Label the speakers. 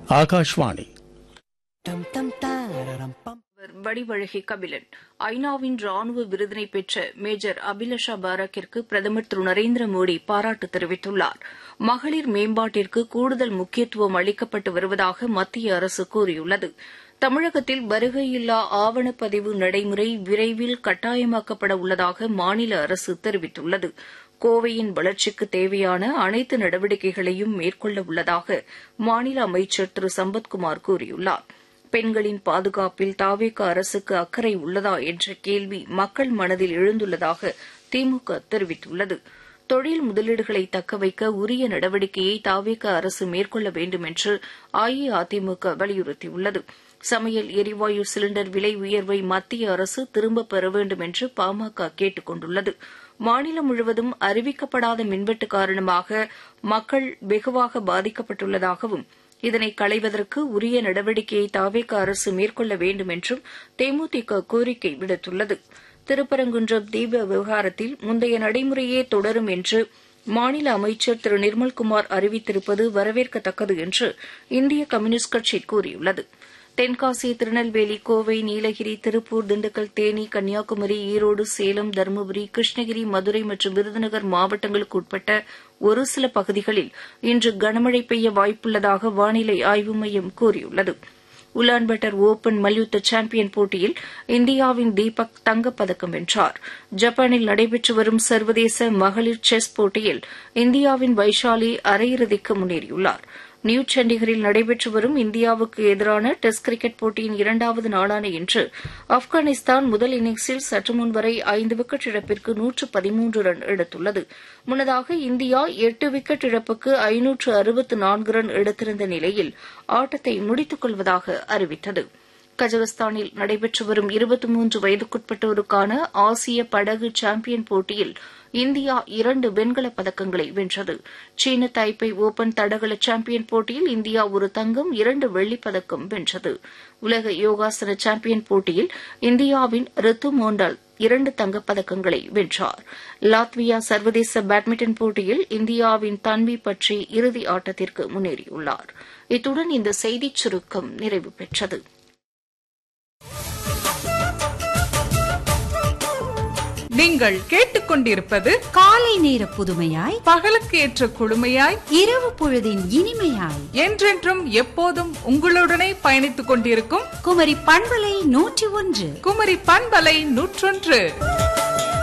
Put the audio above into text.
Speaker 1: Akashvani
Speaker 2: Dum dum dararam pam.
Speaker 3: வடிவழகி Kabilan ஐநாவின் ராணுவ விருதினை பெற்ற மேஜர் அபிலஷா பாராக்கிற்கு பிரதமர் திரு நரேந்திர மோடி பாராட்டு தெரிவித்துள்ளார் மகளிர் மேம்பாட்டிற்கு கூடுதல் முக்கியத்துவம் அளிக்கப்பட்டு வருவதாக மத்திய அரசு கூறியுள்ளது தமிழகத்தில் வருகையில்லா ஆவணப்பதிவு நடைமுறை விரைவில் கட்டாயமாக்கப்பட உள்ளதாக மாநில அரசு தெரிவித்துள்ளது கோவையின் வளர்ச்சிக்கு தேவையான அனைத்து நடவடிக்கைகளையும் மேற்கொள்ள உள்ளதாக மாநில அமைச்சர் திரு சம்பத்குமார் கூறியுள்ளார் பெண்களின் பாதுகாப்பில் தாவேக அரசுக்கு அக்கறை உள்ளதா என்ற கேள்வி மக்கள் மனதில் எழுந்துள்ளதாக திமுக தெரிவித்துள்ளது தொழில் முதலீடுகளை தக்கவைக்க உரிய நடவடிக்கையை தாவேக அரசு மேற்கொள்ள வேண்டும் என்று அஇஅதிமுக வலியுறுத்தியுள்ளது சமையல் எரிவாயு சிலிண்டர் விலை உயர்வை மத்திய அரசு திரும்பப் பெற வேண்டும் என்று பாமக கேட்டுக் கொண்டுள்ளது மாநிலம் முழுவதும் அறிவிக்கப்படாத மின்வெட்டு காரணமாக மக்கள் வெகுவாக பாதிக்கப்பட்டுள்ளதாகவும் இதனை களைவதற்கு உரிய நடவடிக்கையை தாவேக அரசு மேற்கொள்ள வேண்டும் என்றும் தேமுதிக கோரிக்கை விடுத்துள்ளது திருப்பரங்குன்றம் தீப விவகாரத்தில் முந்தைய நடைமுறையே தொடரும் என்று மாநில அமைச்சர் திரு நிர்மல்குமார் அறிவித்திருப்பது வரவேற்கத்தக்கது என்று இந்திய கம்யூனிஸ்ட் கட்சி கூறியுள்ளது தென்காசி திருநெல்வேலி கோவை நீலகிரி திருப்பூர் திண்டுக்கல் தேனி கன்னியாகுமரி ஈரோடு சேலம் தருமபுரி கிருஷ்ணகிரி மதுரை மற்றும் விருதுநகர் மாவட்டங்களுக்கு உட்பட்ட ஒரு சில பகுதிகளில் இன்று கனமழை பெய்ய வாய்ப்புள்ளதாக வானிலை ஆய்வு மையம் கூறியுள்ளது உலான்பட்டர் ஓபன் மல்யுத்த சாம்பியன் போட்டியில் இந்தியாவின் தீபக் தங்கப்பதக்கம் வென்றார் ஜப்பானில் நடைபெற்று வரும் சர்வதேச மகளிர் செஸ் போட்டியில் இந்தியாவின் வைஷாலி அரையிறுதிக்கு முன்னேறியுள்ளார் நியூ சண்டிகரில் நடைபெற்று வரும் இந்தியாவுக்கு எதிரான டெஸ்ட் கிரிக்கெட் போட்டியின் இரண்டாவது நாளான இன்று ஆப்கானிஸ்தான் முதல் இன்னிங்ஸில் சற்று முன் வரை ஐந்து விக்கெட் இழப்பிற்கு நூற்று பதிமூன்று ரன் எடுத்துள்ளது முன்னதாக இந்தியா எட்டு விக்கெட் இழப்புக்கு ஐநூற்று அறுபத்து நான்கு ரன் எடுத்திருந்த நிலையில் ஆட்டத்தை முடித்துக் கொள்வதாக அறிவித்தது கஜகஸ்தானில் நடைபெற்று வரும் இருபத்தி மூன்று வயதுக்குட்பட்டோருக்கான ஆசிய படகு சாம்பியன் போட்டியில் இந்தியா இரண்டு வெண்கலப் பதக்கங்களை வென்றது சீன தைப்பை ஓபன் தடகள சாம்பியன் போட்டியில் இந்தியா ஒரு தங்கம் இரண்டு வெள்ளிப் பதக்கம் வென்றது உலக யோகாசன சாம்பியன் போட்டியில் இந்தியாவின் ரித்து மோண்டால் இரண்டு தங்கப்பதக்கங்களை வென்றார் லாத்வியா சர்வதேச பேட்மிண்டன் போட்டியில் இந்தியாவின் தன்வி பற்றி இறுதி ஆட்டத்திற்கு முன்னேறியுள்ளார் இத்துடன் இந்த செய்திச் சுருக்கம் நிறைவு பெற்றது
Speaker 4: நீங்கள் கேட்டுக்கொண்டிருப்பது
Speaker 5: காலை நேர புதுமையாய்
Speaker 4: பகலுக்கு ஏற்ற குழுமையாய்
Speaker 5: இரவு பொழுதின் இனிமையாய்
Speaker 4: என்றென்றும் எப்போதும் உங்களுடனே பயணித்துக் கொண்டிருக்கும்
Speaker 5: குமரி பண்பலை நூற்றி ஒன்று
Speaker 4: குமரி பண்பலை நூற்றொன்று